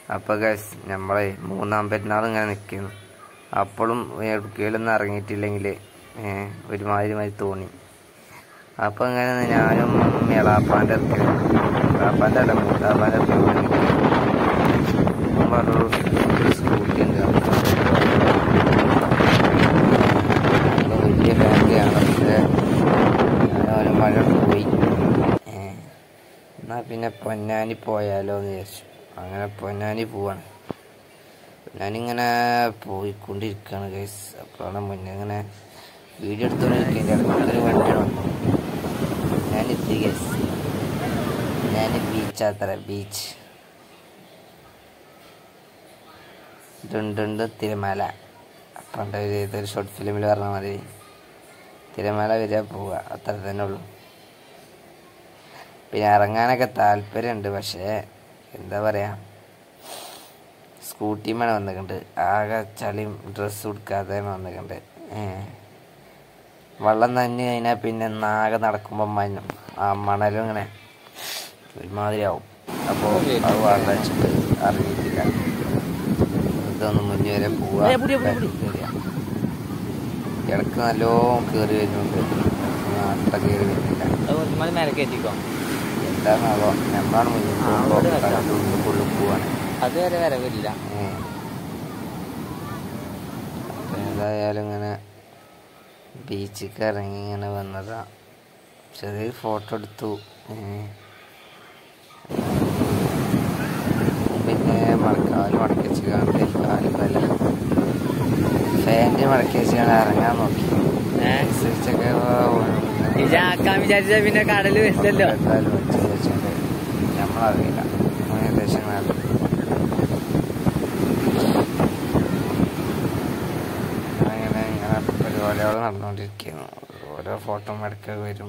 അപ്പോൾ ഗൈസ് നമ്മളെ മൂന്നാം പെരുന്നാൾ ഇങ്ങനെ നിൽക്കുന്നു അപ്പോഴും എവിടേക്കൊന്നും ഇറങ്ങിയിട്ടില്ലെങ്കിൽ ഒരുമാതിരി മാതിരി തോന്നി അപ്പോൾ ഇങ്ങനെ ഞാനും എളാപ്പാൻ്റെ അടുത്ത് എളാപ്പാൻ്റെ അല്ല മൂത്താപ്പാൻ്റെ അടുത്ത് ഇങ്ങനെ നിൽക്കുന്നു പറഞ്ഞു ഒരു സ്കൂട്ടി ഉണ്ട് നല്ല വലിയ ഫാമിലിയാണ് പക്ഷേ ഞാനവന് മഴ പോയി ഏ, എന്നാ പിന്നെ പൊന്നാനി പോയാലോ എന്ന് വിചാരിച്ചു അങ്ങനെ പൊന്നാനി പോവാണ് ഞാനിങ്ങനെ പോയിക്കൊണ്ടിരിക്കുകയാണ് ഗൈസ് അപ്പോഴാണ് മുന്നേ ഇങ്ങനെ വീഡിയോ എടുത്തുകൊണ്ടിരിക്കുക അടുത്തൊരു വണ്ടിയാണ് വന്നു ഞാനെത്തി ഗൈസ് ഞാൻ ബീച്ചാത്ര ബീച്ച് ഡുണ്ടുണ്ട് തിരമാല പണ്ട് ഒരു ഏതൊരു ഷോർട്ട് ഫിലിമിൽ പറഞ്ഞ മാതിരി തിരമാല വരിക പോവുക അത്ര തന്നെ ഉള്ളൂ പിന്നെ ഇറങ്ങാനൊക്കെ താല്പര്യമുണ്ട് പക്ഷേ എന്താ പറയാ സ്കൂട്ടിമാണ് വന്നിട്ടുണ്ട് ആകെ ചളിയും ഡ്രസ്സ് ഉടുക്കാതെയാണ് വന്നിട്ടുണ്ട് വെള്ളം നനഞ്ഞ് കഴിഞ്ഞാൽ പിന്നെ നാകെ നടക്കുമ്പോൾ മഞ്ഞ ആ മണലും ഇങ്ങനെ ഒരുമാതിരി ആവും അപ്പോൾ അത് വെള്ളം വെച്ചിട്ട് അറിയിട്ടില്ല ഇതൊന്ന് മുന്നേ വരെ പോവാ ഇടക്ക് നല്ലോണം കയറി വരുന്നുണ്ട് അത്ര കയറി വരുന്നില്ല മേലെ കയറ്റിക്കോ എന്താണാവോ നമ്മളാണ് മുന്നിൽ ആ, അവിടെ വെക്കാം. പോകുമ്പോൾ ഫുള്ള് പോവാണ് അത് വരെ വരവില്ല ഏ. അപ്പൊ ഏതായാലും ഇങ്ങനെ ബീച്ചിക്ക് ഇറങ്ങി ഇങ്ങനെ വന്നതാ ചെറിയ ഫോട്ടോ എടുത്തു ഏ. പിന്നെ മടക്കാല് മടക്കി വെച്ച് കാണട്ടെ കാലുമല്ല ഫാൻറ്റ് മടക്കി വെച്ച് കാണാൻ ഇറങ്ങാൻ നോക്കി അനുസരിച്ചൊക്കെ ഇതാക്കാൻ വിചാരിച്ച പിന്നെ കടല് വരില്ലല്ലോ എന്തായാലും വെച്ച് വെച്ചിട്ടുണ്ട് നമ്മളറിയില്ല ഏകദേശം ഇങ്ങനെ അറിയാം. അങ്ങനെ ഇങ്ങനെ പരിപാടികൾ നടന്നുകൊണ്ടിരിക്കുന്നു ഓരോ ഫോട്ടോ എടുക്കുക വരും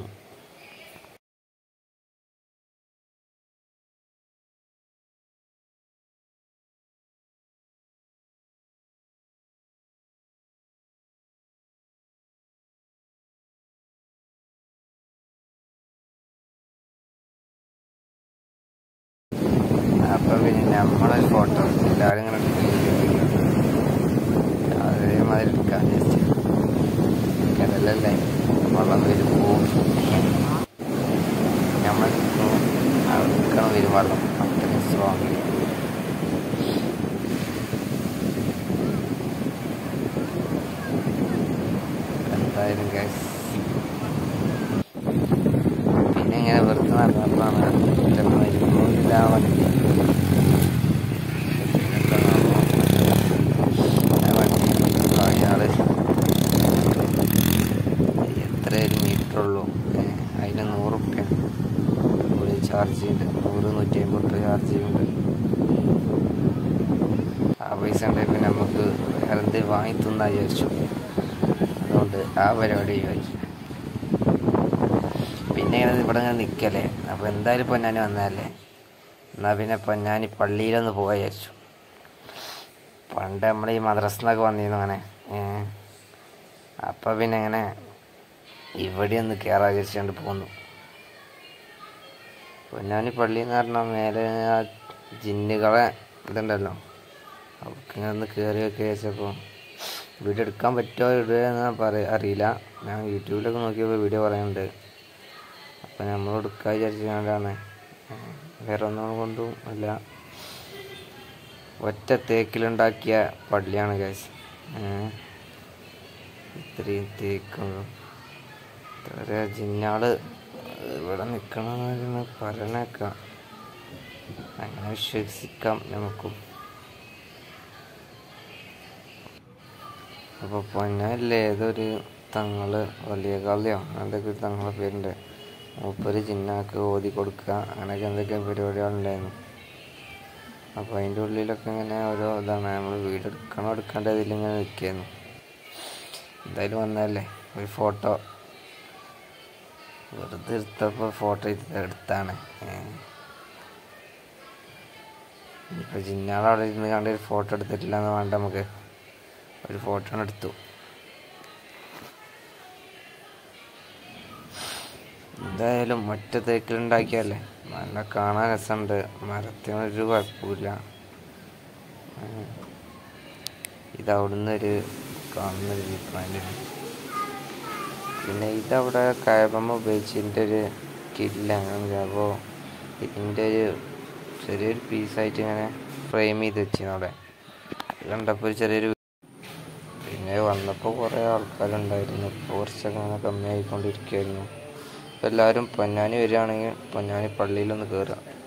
അപ്പൊ പിന്നെ നമ്മളൊരു ഫോട്ടോ എല്ലാവരും ഇങ്ങനെ എടുക്കുകയും അതേമാതിരി എടുക്കാൻ വിചാരിച്ചു കടലല്ലേ വെള്ളം വരും പോവും നമ്മൾ എടുക്കണം വരും വെള്ളം അത്രയും സ്ട്രോങ് എന്തായാലും ഗ്യാസ് പിന്നെ ഇങ്ങനെ വെറുതെ നടന്നപ്പോഴാണ് എൻ്റെ മരുന്നില്ല വണ്ടി ആ വണ്ടി അയാള് എത്ര ഒരു മീറ്റർ ഉള്ളൂ ഏ, അതിന് നൂറ് റുപ്യ ഒരു ചാർജ് ചെയ്യുന്നുണ്ട് നൂറ് നൂറ്റി അമ്പത് റുപ്യ ചാർജ് ചെയ്യുന്നുണ്ട് ആ പൈസ ഉണ്ടെങ്കിൽ പിന്നെ നമുക്ക് വേറെ എന്തെങ്കിലും വാങ്ങി തിന്നാ വിചാരിച്ചു അതുകൊണ്ട് ആ പരിപാടി ചോദിച്ചു പിന്നെ ഇങ്ങനെ ഇവിടെ ഇങ്ങനെ നിൽക്കല്ലേ അപ്പോൾ എന്തായാലും പൊന്നാനി വന്നതല്ലേ എന്നാൽ പിന്നെ പൊന്നാനി പള്ളിയിലൊന്ന് പോകാൻ വിചാരിച്ചു പണ്ട് നമ്മൾ ഈ മദ്രസന്നൊക്കെ വന്നിരുന്നു അങ്ങനെ അപ്പം പിന്നെ ഇങ്ങനെ ഇവിടെ ഒന്ന് കയറാൻ വിചാരിച്ചുകൊണ്ട് പോന്നു പൊന്നാനി പള്ളി എന്ന് പറഞ്ഞാൽ മേലെ ആ ജിന്നുകളെ ഇതുണ്ടല്ലോ അവർക്ക് ഇങ്ങനെ ഒന്ന് കയറി ഒക്കെ വെച്ചപ്പോൾ വീഡിയോ എടുക്കാൻ പറ്റുമോ ഇടുക പറയാ അറിയില്ല ഞാൻ യൂട്യൂബിലൊക്കെ നോക്കിയപ്പോൾ വീഡിയോ പറയുന്നുണ്ട് അപ്പം നമ്മൾ എടുക്കാൻ വിചാരിച്ചുകൊണ്ടാണ് വേറെ ഒന്നും കൊണ്ടും അല്ല ഒറ്റ തേക്കിലുണ്ടാക്കിയ പള്ളിയാണ് ഗൈസ് ഇത്രയും തേക്കും ഇത്ര ജിന്നാള് ഇവിടെ നിൽക്കണമെന്ന് പറയണേക്കാം അങ്ങനെ വിശ്വസിക്കാം നമുക്കും അപ്പോൾ പൊന്നല്ലേ ഏതൊരു തങ്ങള് വലിയ കളിയോ എന്തൊക്കെ ഒരു തങ്ങളെ പേരുണ്ട് മൂപ്പര് ജിന്നാക്ക് ഓതി കൊടുക്കുക അങ്ങനെയൊക്കെ എന്തൊക്കെ പരിപാടികളുണ്ടായിരുന്നു അപ്പോൾ അതിൻ്റെ ഉള്ളിലൊക്കെ ഇങ്ങനെ ഓരോ ഇതാണ് നമ്മൾ വീട് എടുക്കണോ എടുക്കേണ്ടതിൽ ഇങ്ങനെ നിൽക്കുന്നു എന്തായാലും വന്നതല്ലേ ഒരു ഫോട്ടോ വെറുതെ എടുത്തപ്പോൾ ഫോട്ടോ എടുത്താണ് ഇപ്പോൾ ജിന്നാളവിടെ ഇരുന്ന് കണ്ട് ഒരു ഫോട്ടോ എടുത്തിട്ടില്ല എന്ന് വേണ്ട നമുക്ക് ഒരു ഫോട്ടോ എടുത്തു എന്തായാലും ഒറ്റ തേക്കിലുണ്ടാക്കിയല്ലേ നല്ല കാണാൻ രസമുണ്ട് മരത്തിനൊരു കുഴപ്പമില്ല ഉം. ഇതവിടുന്ന് ഒരു കാണുന്ന ഒരു വ്യൂ പോയിന്റാണ് പിന്നെ ഇതവിടെ കയറുമ്പോൾ ഉപയോഗിച്ചതിൻ്റെ ഒരു കില്ലാണ് അപ്പോൾ ഇതിൻ്റെ ഒരു ചെറിയൊരു പീസായിട്ട് ഇങ്ങനെ ഫ്രെയിം ചെയ്ത് വെച്ചിരുന്നു അവിടെ ഇത് കണ്ടപ്പോൾ ഒരു ചെറിയൊരു പിന്നെ വന്നപ്പോൾ കുറേ ആൾക്കാരുണ്ടായിരുന്നു ഇപ്പോൾ കുറച്ചൊക്കെ അങ്ങനെ കമ്മിയായിക്കൊണ്ടിരിക്കുകയായിരുന്നു അപ്പോൾ എല്ലാവരും പൊന്നാനി വരികയാണെങ്കിൽ പൊന്നാനി പള്ളിയിലൊന്ന് കയറുക